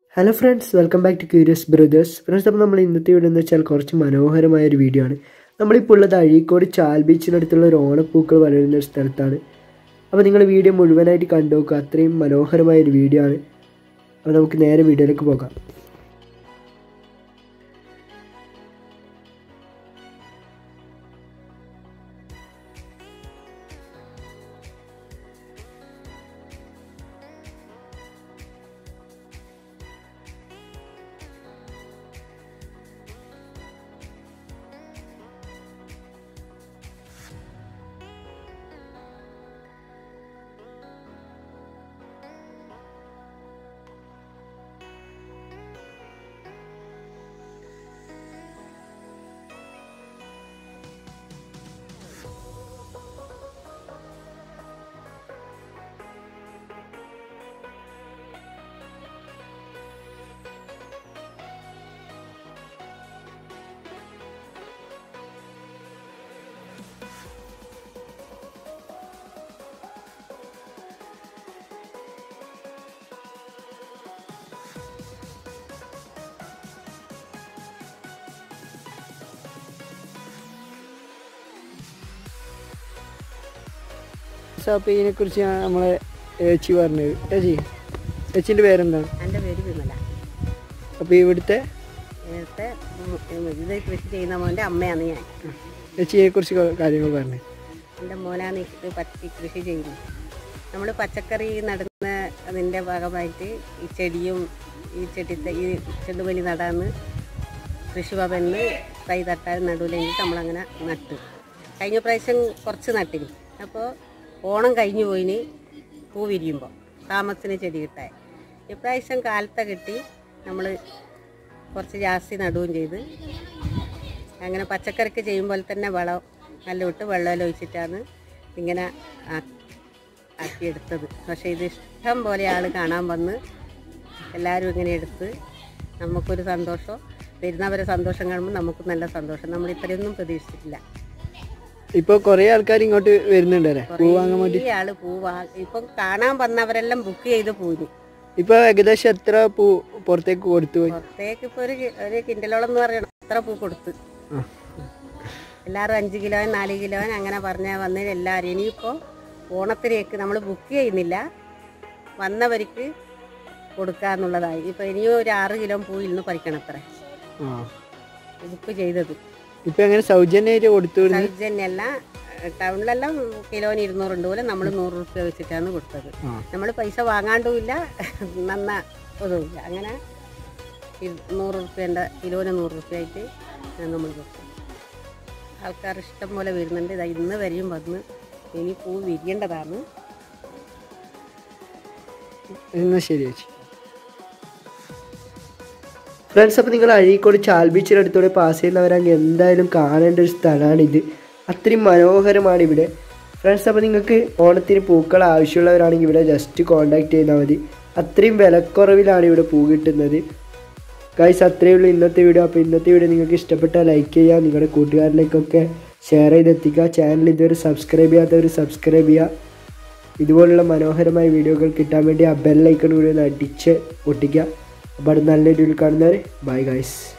Hello friends welcome back to curious brothers friends അപ്പോൾ നമ്മൾ ഇന്നത്തെ വീഡിയോ എന്ന് വെച്ചാൽ കുറച്ച് മനോഹരമായ ഒരു വീഡിയോ ആണ് നമ്മളിപ്പോൾ ഉള്ളത് അഴീക്കോട് ചാൽ ബീച്ചിനടുത്തുള്ള ഒരു ഓണപ്പൂക്കൾ വളരുന്ന ഒരു സ്ഥലത്താണ് അപ്പോൾ നിങ്ങൾ വീഡിയോ മുഴുവനായിട്ട് കണ്ടു നോക്കുക അത്രയും മനോഹരമായ ഒരു വീഡിയോ ആണ് അപ്പോൾ നമുക്ക് നേരെ വീഡിയോയിലേക്ക് പോകാം അപ്പോൾ ഇതിനെക്കുറിച്ച് നമ്മളെ ഏച്ചി പറഞ്ഞത് ഏച്ചി ഏച്ചിൻ്റെ പേരെന്താണ് എൻ്റെ പേര് വിമല അപ്പോൾ ഇവിടുത്തെ നേരത്തെ ഇത് കൃഷി ചെയ്യുന്ന മോൻ്റെ അമ്മയാണ് ഞാൻ ഏച്ചിയെക്കുറിച്ച് കാര്യങ്ങൾ പറഞ്ഞു എൻ്റെ മോനാണ് ഇത് പറ്റി കൃഷി ചെയ്യുന്നത് നമ്മൾ പച്ചക്കറി നടുന്ന അതിൻ്റെ ഭാഗമായിട്ട് ഈ ചെടിയും ഈ ചെടി തൈ- ഈ ചെണ്ടുമല്ലി നടാന്ന് കൃഷിഭവനിൽ തൈ തട്ടാൻ നടുവിലെങ്കിൽ നമ്മളങ്ങനെ നട്ടു കഴിഞ്ഞ പ്രാവശ്യം കുറച്ച് നട്ടിന് അപ്പോൾ ഓണം കഴിഞ്ഞു പോയിന് പൂ വിരിയുമ്പോൾ താമസത്തിന് ചെടി കിട്ടാൻ ഇപ്രാവശ്യം കാലത്തെ കിട്ടി നമ്മൾ കുറച്ച് ജാസ്തി നടുകയും ചെയ്ത് അങ്ങനെ പച്ചക്കറിക്ക് ചെയ്യുമ്പോൾ തന്നെ വളം നല്ല ഇട്ട് വെള്ളം ഒഴിച്ചിട്ടാണ് ഇങ്ങനെ ആ- ആക്കിയെടുത്തത് പക്ഷേ ഇത് ഇഷ്ടം പോലെ ആൾ കാണാൻ വന്ന് എല്ലാവരും ഇങ്ങനെ എടുത്ത് നമുക്കൊരു സന്തോഷം വരുന്നവരെ സന്തോഷം കാണുമ്പോൾ നമുക്ക് നല്ല സന്തോഷം നമ്മൾ ഇത്രയൊന്നും പ്രതീക്ഷിച്ചിട്ടില്ല ഇപ്പോൾ കുറേ ആൾക്കാർ ഇങ്ങോട്ട് വരുന്നുണ്ട് അല്ലേ പൂ വാങ്ങാൻ വേണ്ടി കുറേ ആള് പൂ വാ ഇപ്പം കാണാൻ വന്നവരെല്ലാം ബുക്ക് ചെയ്ത് പോയി ഇപ്പോൾ ഏകദേശം എത്ര പൂ പുറത്തേക്ക് കൊടുത്തു പോയി പുറത്തേക്ക് ഇപ്പോൾ ഒരു കി- ഒരു കിൻഡലോളം എന്ന് പറയണം അത്ര പൂ കൊടുത്ത് ആ. എല്ലാവരും അഞ്ച് കിലോൻ നാല് കിലോൻ അങ്ങനെ പറഞ്ഞാൽ വന്ന് എല്ലാവരും ഇനിയിപ്പോൾ ഓണത്തിനേക്ക് നമ്മൾ ബുക്ക് ചെയ്യുന്നില്ല വന്നവർക്ക് കൊടുക്കാന്നുള്ളതായി ഇപ്പോൾ ഇനിയും ഒരു ആറ് കിലോ പൂ ഇന്ന് പറിക്കണം അത്ര ആ ബുക്ക് ചെയ്തത് ഇപ്പം എങ്ങനെ സൗജന്യമായിട്ട് കൊടുത്തു വിടുന്നത് സൗജന്യമല്ല ടൗണിലെല്ലാം കിലോന് ഇരുന്നൂറുണ്ട് പോലെ നമ്മൾ നൂറ് റുപ്യ വെച്ചിട്ടാണ് കൊടുത്തത് ആ. നമ്മൾ പൈസ വാങ്ങാണ്ടുമില്ല നന്ന ഒതുമില്ല അങ്ങനെ ഇരു- നൂറ് റുപ്യേൻ്റെ കിലോന് നൂറ് റുപ്യ ആയിട്ട് നമ്മൾ കൊടുത്തു ആൾക്കാർ ഇഷ്ടം പോലെ വരുന്നുണ്ട് ഇതാ ഇന്ന് വരെയും വന്ന് ഇനി പൂ വിരിയേണ്ടതാണ് എന്നാൽ ശരി ചേച്ചി ഫ്രണ്ട്സ് അപ്പോൾ നിങ്ങൾ അഴീക്കോട് ചാൽ ബീച്ചിനടുത്തൂടെ പാസ് ചെയ്യുന്നവരങ്ങ് എന്തായാലും കാണേണ്ട ഒരു സ്ഥലമാണിത് അത്രയും മനോഹരമാണ് ഇവിടെ ഫ്രണ്ട്സ് അപ്പോൾ നിങ്ങൾക്ക് ഓണത്തിന് പൂക്കൾ ആവശ്യമുള്ളവരാണെങ്കിൽ ഇവിടെ ജസ്റ്റ് കോൺടാക്ട് ചെയ്താൽ മതി അത്രയും വിലക്കുറവിലാണ് ഇവിടെ പൂ കിട്ടുന്നത് ഗൈസ് അത്രയേ ഉള്ളൂ ഇന്നത്തെ വീഡിയോ അപ്പോൾ ഇന്നത്തെ വീഡിയോ നിങ്ങൾക്ക് ഇഷ്ടപ്പെട്ടാൽ ലൈക്ക് ചെയ്യുക നിങ്ങളുടെ കൂട്ടുകാരിലേക്കൊക്കെ ഷെയർ ചെയ്തെത്തിക്കുക ചാനൽ ഇതുവരെ സബ്സ്ക്രൈബ് ചെയ്യാത്തവർ സബ്സ്ക്രൈബ് ചെയ്യുക ഇതുപോലുള്ള മനോഹരമായ വീഡിയോകൾ കിട്ടാൻ വേണ്ടി ആ ബെല്ലൈക്കൺ കൂടി ഒന്ന് അടിച്ച് പൊട്ടിക്കുക അപ്പോൾ അത് നല്ലൊരു കാണുന്നവരെ ബൈ ഗൈസ്